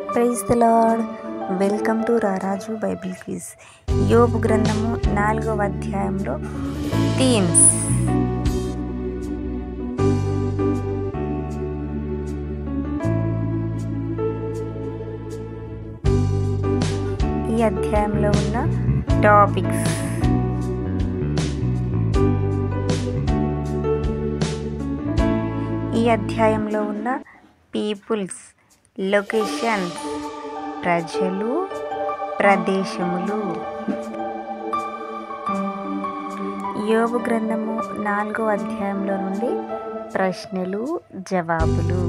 Praise the lord welcome to రారాజు bible quiz యోబు గ్రంథము నాలుగవ అధ్యాయంలో థీమ్స్ ఈ అధ్యాయంలో ఉన్న టాపిక్స్ ఈ అధ్యాయంలో ఉన్న పీపుల్స్ లొకేషన్స్ ప్రజలు ప్రదేశములు యోగు గ్రంథము నాలుగో అధ్యాయంలో నుండి ప్రశ్నలు జవాబులు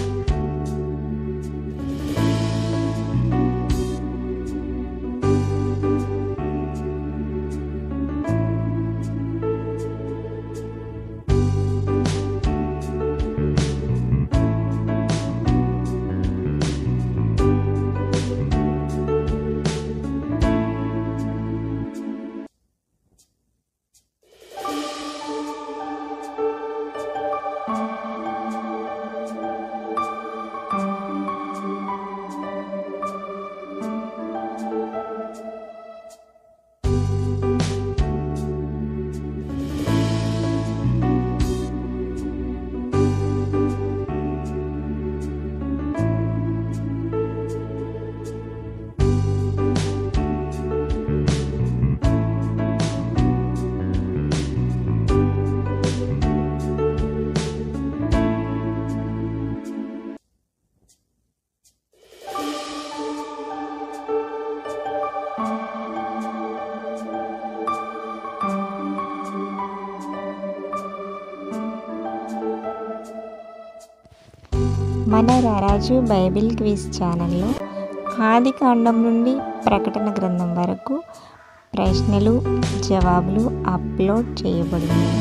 మన రారాజు బైబిల్ క్విజ్ ఛానల్లో ఆది కాండం నుండి ప్రకటన గ్రంథం వరకు ప్రశ్నలు జవాబులు అప్లోడ్ చేయబడినాయి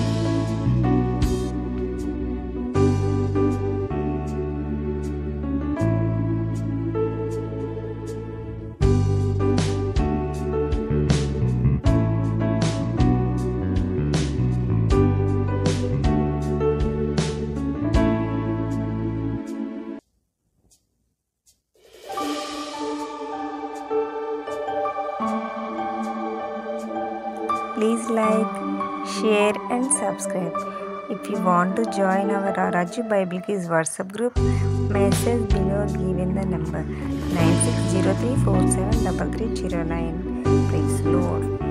Please like, share and subscribe. If you want to join our Raju Bible Quiz WhatsApp group, message below given the number 9603473309. Praise Lord.